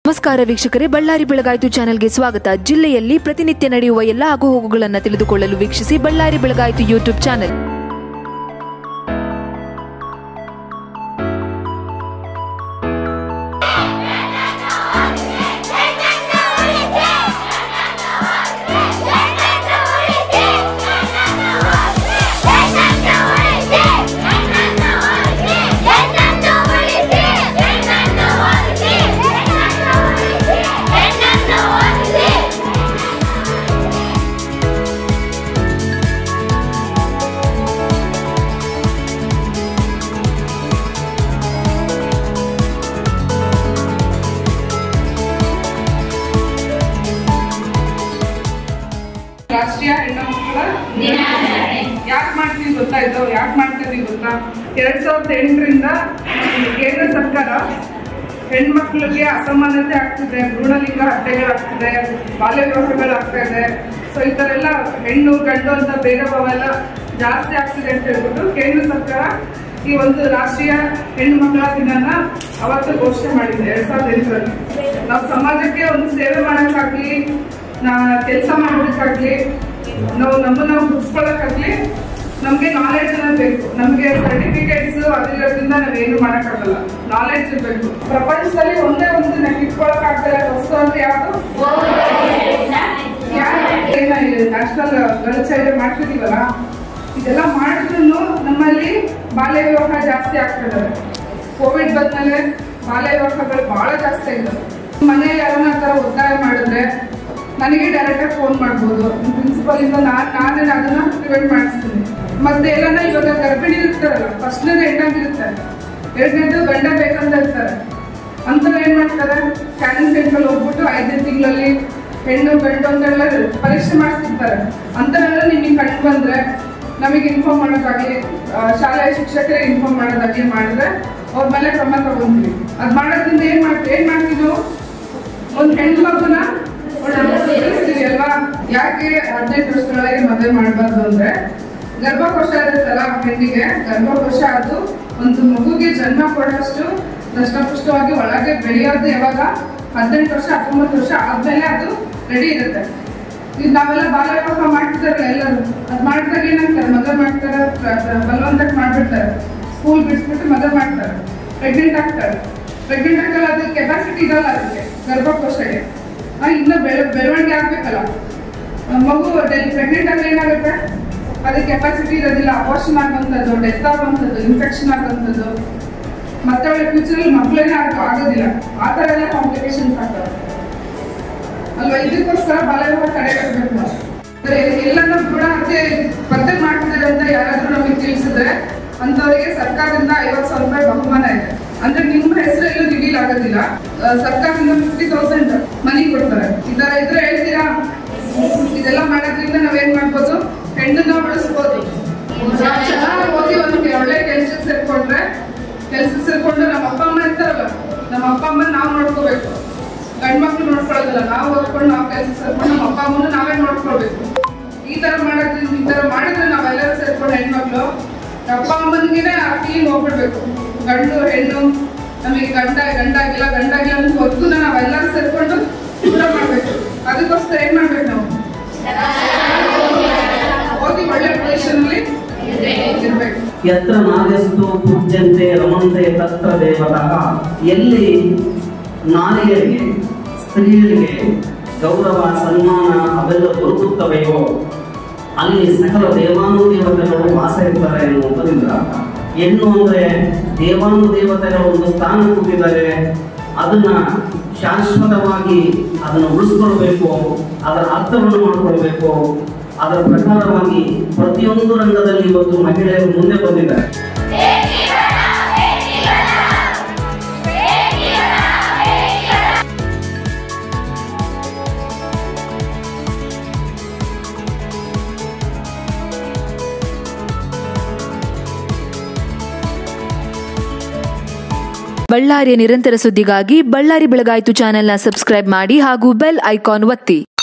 ನಮಸ್ಕಾರ ವೀಕ್ಷಕರೇ ಬಳ್ಳಾರಿ ಬೆಳಗಾಯಿತು ಚಾನೆಲ್ಗೆ ಸ್ವಾಗತ ಜಿಲ್ಲೆಯಲ್ಲಿ ಪ್ರತಿನಿತ್ಯ ನಡೆಯುವ ಎಲ್ಲ ಆಗುಹೋಗುಗಳನ್ನು ತಿಳಿದುಕೊಳ್ಳಲು ವೀಕ್ಷಿಸಿ ಬಳ್ಳಾರಿ ಬೆಳಗಾಯಿತು ಯೂಟ್ಯೂಬ್ ಚಾನೆಲ್ ರಾಷ್ಟ್ರೀಯ ಹೆಣ್ಣುಮಕ್ಕಳ ಯಾಕೆ ಮಾಡ್ತೀವಿ ಗೊತ್ತಾ ಇದು ಯಾಕೆ ಮಾಡ್ತಾ ಇದೀವಿ ಗೊತ್ತಾ ಎರಡ್ ಸಾವಿರದ ಎಂಟರಿಂದ ಕೇಂದ್ರ ಸರ್ಕಾರ ಹೆಣ್ಮಕ್ಳಿಗೆ ಅಸಮಾನತೆ ಆಗ್ತಿದೆ ಭ್ರೂಣಲಿಂಗ ಹತ್ಯೆಗಳಾಗ್ತಿದೆ ಬಾಲ್ಯ ವಿವಾಹಗಳಾಗ್ತಾ ಇದೆ ಸೊ ಈ ಥರ ಎಲ್ಲ ಹೆಣ್ಣು ಗಂಡು ಅಂತ ಭೇದ ಭಾವ ಎಲ್ಲ ಜಾಸ್ತಿ ಆಗ್ತಿದೆ ಅಂತ ಹೇಳ್ಬಿಟ್ಟು ಕೇಂದ್ರ ಸರ್ಕಾರ ಈ ಒಂದು ರಾಷ್ಟ್ರೀಯ ಹೆಣ್ಣು ಮಕ್ಕಳ ದಿನನ ಅವತ್ತು ಘೋಷಣೆ ಮಾಡಿದೆ ಎರಡ್ ಸಾವಿರದ ಎಂಟರಲ್ಲಿ ನಾವು ಸಮಾಜಕ್ಕೆ ಒಂದು ಸೇವೆ ಮಾಡೋಕ್ಕಾಗ್ಲಿ ನಾ ಕೆಲಸ ಮಾಡೋದಕ್ಕಾಗ್ಲಿ ನಾವು ನಮ್ಮನ್ನ ನಾವು ಗುರ್ಸ್ಕೊಳ್ಳೋಕ್ಕಾಗ್ಲಿ ನಮ್ಗೆ ನಾಲೆಡ್ಜ್ ಅನ್ನೋದು ಬೇಕು ನಮ್ಗೆ ಸರ್ಟಿಫಿಕೇಟ್ಸ್ ಅದಿರೋದ್ರಿಂದ ನಾವೇನು ಮಾಡೋಕ್ಕಾಗಲ್ಲ ನಾಲೆಡ್ಜ್ ಇರಬೇಕು ಪ್ರಪಂಚದಲ್ಲಿ ಒಂದೇ ಒಂದು ನಾವು ಇಟ್ಕೊಳಕ್ ಆಗ್ತಿಲ್ಲ ವಸ್ತು ಅಂದ್ರೆ ಯಾವುದು ನ್ಯಾಷನಲ್ ಗರ್ಲ್ ಚೈಲ್ಡ್ ಮಾಡ್ತಿದೀವಲ್ಲ ಇದೆಲ್ಲ ಮಾಡಿದ್ರು ನಮ್ಮಲ್ಲಿ ಬಾಲ್ಯ ವಿವಾಹ ಜಾಸ್ತಿ ಆಗ್ತಿದ್ದಾರೆ ಕೋವಿಡ್ ಬಂದ್ಮೇಲೆ ಬಾಲ್ಯ ವಿವಾಹಗಳು ಬಹಳ ಜಾಸ್ತಿ ಆಗಿದ್ದಾವೆ ಮನೆಯಲ್ಲಿ ಯಾರನ್ನ ತರ ಒತ್ತಾಯ ಮಾಡಿದ್ರೆ ನನಗೆ ಡೈರೆಕ್ಟ್ ಆಗಿ ಫೋನ್ ಮಾಡ್ಬೋದು ಪ್ರಿನ್ಸಿಪಲ್ ಇಂದ ನಾನ್ ನಾನೇ ಅದನ್ನ ಪ್ರಿವೆಂಟ್ ಮಾಡಿಸ್ತೀನಿ ಮತ್ತೆ ಎಲ್ಲಾನ ಇವಾಗ ಗರ್ಭಿಣಿ ಇರ್ತಾರಲ್ಲ ಫಸ್ಟ್ನೇದು ಹೆಣ್ಣಾಗಿರುತ್ತೆ ಎರಡನೇದು ಗಂಡ ಬೇಕಂತ ಇರ್ತಾರೆ ಅಂಥವ್ರು ಏನ್ ಮಾಡ್ತಾರೆ ಸ್ಕ್ಯಾನಿಂಗ್ ಸೆಂಟ್ರಲ್ಲಿ ಹೋಗ್ಬಿಟ್ಟು ಐದನೇ ತಿಂಗಳಲ್ಲಿ ಹೆಣ್ಣು ಗಂಡು ಅಂತೆಲ್ಲ ಪರೀಕ್ಷೆ ಮಾಡಿಸ್ತಿರ್ತಾರೆ ಅಂಥವೆಲ್ಲ ನಿಮಗೆ ಕಂಡು ಬಂದ್ರೆ ನಮಗೆ ಇನ್ಫಾರ್ಮ್ ಮಾಡೋದಾಗ್ಲಿ ಆ, ಶಾಲೆಯ ಶಿಕ್ಷಕರಿಗೆ ಇನ್ಫಾರ್ಮ್ ಮಾಡೋದಾಗ್ಲಿ ಮಾಡಿದ್ರೆ ಅವ್ರ ಮೇಲೆ ಕ್ರಮ ತಗೊಂಡ್ವಿ ಅದ್ ಮಾಡೋದ್ರಿಂದ ಏನ್ ಮಾಡ್ತೀವಿ ಏನ್ ಮಾಡ್ತೀವಿ ನಾವು ಒಂದ್ ಹೆಣ್ಣು ಮಗುನ ಬೆಳೆಸ್ತೀವಿ ಅಲ್ವಾ ಯಾಕೆ ಹದಿನೆಂಟು ವರ್ಷದೊಳಗೆ ಮದುವೆ ಮಾಡಬಾರ್ದು ಅಂದ್ರೆ ಗರ್ಭಕೋಶ ಇರುತ್ತಲ್ಲ ಹೆಣ್ಣಿಗೆ ಗರ್ಭಕೋಶ ಅದು ಒಂದು ಮಗುಗೆ ಜನ್ಮ ಕೊಡೋಷ್ಟು ದಷ್ಟಪುಷ್ಟವಾಗಿ ಒಳಗೆ ಬೆಳೆಯೋದು ಯಾವಾಗ ಹದಿನೆಂಟು ವರ್ಷ ಹತ್ತೊಂಬತ್ತು ವರ್ಷ ಆದ್ಮೇಲೆ ಅದು ರೆಡಿ ಇರುತ್ತೆ ಈಗ ನಾವೆಲ್ಲ ಬಾಲ್ಯ ವಿವಾಹ ಮಾಡ್ತಿದಾರಲ್ಲ ಎಲ್ಲರೂ ಅದ್ ಮಾಡಿದಾಗ ಏನಾಗ್ತಾರೆ ಮದುವೆ ಮಾಡ್ತಾರೆ ಪ್ರ- ಬಲವಂತಕ್ಕೆ ಮಾಡ್ಬಿಡ್ತಾರೆ ಸ್ಕೂಲ್ ಬಿಡಿಸ್ಬಿಟ್ಟು ಮದುವೆ ಮಾಡ್ತಾರೆ ಪ್ರೆಗ್ನೆಂಟ್ ಆಗ್ತಾರೆ ಪ್ರೆಗ್ನೆಂಟ್ ಆಗಲ್ಲ ಅದು ಕೆಪಾಸಿಟಿ ಇರಲ್ಲ ಅದಕ್ಕೆ ಗರ್ಭಕೋಶಗೆ ಆ, ಇನ್ನ ಬೆಳ ಬೆಳವಣಿಗೆ ಆಗ್ಬೇಕಲ್ಲ ಆ, ಮಗು ಪ್ರೆಗ್ನೆಂಟ್ ಆದ್ರೆ ಏನಾಗುತ್ತೆ ಅದಕ್ಕೆ ಕೆಪಾಸಿಟಿ ಇರೋದಿಲ್ಲ ಅಪಾರ್ಷನ್ ಆಗುವಂಥದ್ದು ಡೆತ್ ಆಗುವಂಥದ್ದು ಇನ್ಫೆಕ್ಷನ್ ಆಗುವಂಥದ್ದು ಮತ್ತೆ ಅವಳ ಫ್ಯೂಚರಲ್ಲಿ ಮಕ್ಕಳೇನೆ ಆಗೋದಿಲ್ಲ ಆ ಥರ ಎಲ್ಲ ಕಾಂಪ್ಲಿಕೇಶನ್ಸ್ ಆಗ್ತವೆ ಅಲ್ವಾ ಇದಕ್ಕೋಸ್ಕರ ಬಾಲ್ಯವಿವಾಹ ತಡೆಗಟ್ಟಬೇಕು ನಾವು ಅಂದ್ರೆ ಎಲ್ಲಾನು ಭ್ರೂಣ ಹತ್ಯೆ ಪತ್ತೆ ಮಾಡ್ತಿದ್ದಾರೆ ಅಂತ ಯಾರಾದ್ರೂ ನಮಗೆ ತಿಳಿಸಿದ್ರೆ ಅಂತವರಿಗೆ ಸರ್ಕಾರದಿಂದ ಐವತ್ತು ಸಾವಿರ ರೂಪಾಯಿ ಬಹುಮಾನ ಇದೆ ಅಂದ್ರೆ ನಿಮ್ಮ ಹೆಸರು ಎಲ್ಲೂ ರಿವೀಲ್ ಆಗೋದಿಲ್ಲ ಆ, ಸರ್ಕಾರದಿಂದ ಫಿಫ್ಟಿ ತೌಸಂಡ್ ಮನಿ ಕೊಡ್ತಾರೆ ಈ ತರ ಇದ್ರೆ ಹೇಳ್ತೀರಾ ಇದೆಲ್ಲ ಮಾಡೋದ್ರಿಂದ ನಾವೇನ್ ಮಾಡ್ಬೋದು ಹೆಣ್ಣನ್ನ ಉಳಿಸ್ಬೋದು ನಾವ್ ಚೆನ್ನಾಗಿ ಓದಿ ಒಂದು ಒಳ್ಳೆ ಕೆಲ್ಸಕ್ಕೆ ಸೇರ್ಕೊಂಡ್ರೆ ಕೆಲ್ಸಕ್ಕೆ ಸೇರ್ಕೊಂಡು ನಮ್ಮ ಅಪ್ಪ ಅಮ್ಮ ಇರ್ತಾರಲ್ಲ ನಮ್ಮ ಅಪ್ಪ ಅಮ್ಮ ನಾವು ನೋಡ್ಕೋಬೇಕು ಗಂಡ್ಮಕ್ಳು ನೋಡ್ಕೊಳ್ಳೋದಿಲ್ಲ ನಾವು ಓದ್ಕೊಂಡು ನಾವು ಕೆಲಸ ಸೇರ್ಕೊಂಡು ನಮ್ಮ ಅಪ್ಪ ಅಮ್ಮನ ನಾವೇ ನೋಡ್ಕೊಳ್ಬೇಕು ಈ ತರ ಮಾಡೋದ್ರಿಂದ ಈ ತರ ಮಾಡಿದ್ರೆ ನಾವೆಲ್ಲರೂ ಸೇರ್ಕೊಂಡು ಹೆಣ್ಮಕ್ಳು ಅಪ್ಪ ಅಮ್ಮನಿಗೆ ಆ ಫೀಲಿಂಗ್ ಹೋಗ್ಬಿಡ್ಬೇಕು ಗಂಡು ಹೆಣ್ಣು ನಮಗೆ ಗಂಡ ಗಂಡ ಆಗಿಲ್ಲ ಗಂಡ ಆಗಿಲ್ಲ ಅಂತ ಹೊತ್ತು ನಾವೆಲ್ಲರೂ ಸೇರ್ಕೊಂಡು ದೂರ ಮಾಡ್ಬೇಕು ಅದಕ್ಕೋಸ್ಕರ ಏನ್ ಮಾಡ್ಬೇಕು ನಾವು ಓದಿ ಒಳ್ಳೆ ಪೊಸಿಷನ್ ಅಲ್ಲಿ ಇರ್ಬೇಕು ಯತ್ರ ನಾರ್ಯಸ್ತು ಪೂಜ್ಯಂತೆ ರಮಂತೆ ತತ್ರ ದೇವತಃ ಎಲ್ಲಿ ನಾರಿಯರಿಗೆ ಸ್ತ್ರೀಯರಿಗೆ ಗೌರವ ಸನ್ಮಾನ ಅವೆಲ್ಲ ದೊರಕುತ್ತವೆಯೋ ಅಲ್ಲಿ ಸಕಲ ದೇವಾನುದೇವತೆಗಳು ವಾಸ ಇರ್ತಾರೆ ಎನ್ನುವುದರಿಂದ ಹೆಣ್ಣು ಅಂದ್ರೆ ದೇವಾನುದೇವತೆಗಳ ಒಂದು ಸ್ಥಾನ ಕೊಟ್ಟಿದ್ದಾರೆ ಅದನ್ನ ಶಾಶ್ವತವಾಗಿ ಅದನ್ನು ಉಳಿಸ್ಕೊಳ್ಬೇಕು ಅದರ ಅರ್ಥವನ್ನು ಮಾಡಿಕೊಳ್ಬೇಕು ಅದರ ಪ್ರಕಾರವಾಗಿ ಪ್ರತಿಯೊಂದು ರಂಗದಲ್ಲಿ ಇವತ್ತು ಮಹಿಳೆಯರು ಮುಂದೆ ಬಂದಿದ್ದಾರೆ ಬಳ್ಳಾರಿಯ ನಿರಂತರ ಸುದ್ದಿಗಾಗಿ ಬಳ್ಳಾರಿ ಬೆಳಗಾಯಿತು ಚಾನೆಲ್ನ ಸಬ್ಸ್ಕ್ರೈಬ್ ಮಾಡಿ ಹಾಗೂ ಬೆಲ್ ಐಕಾನ್ ಒತ್ತಿ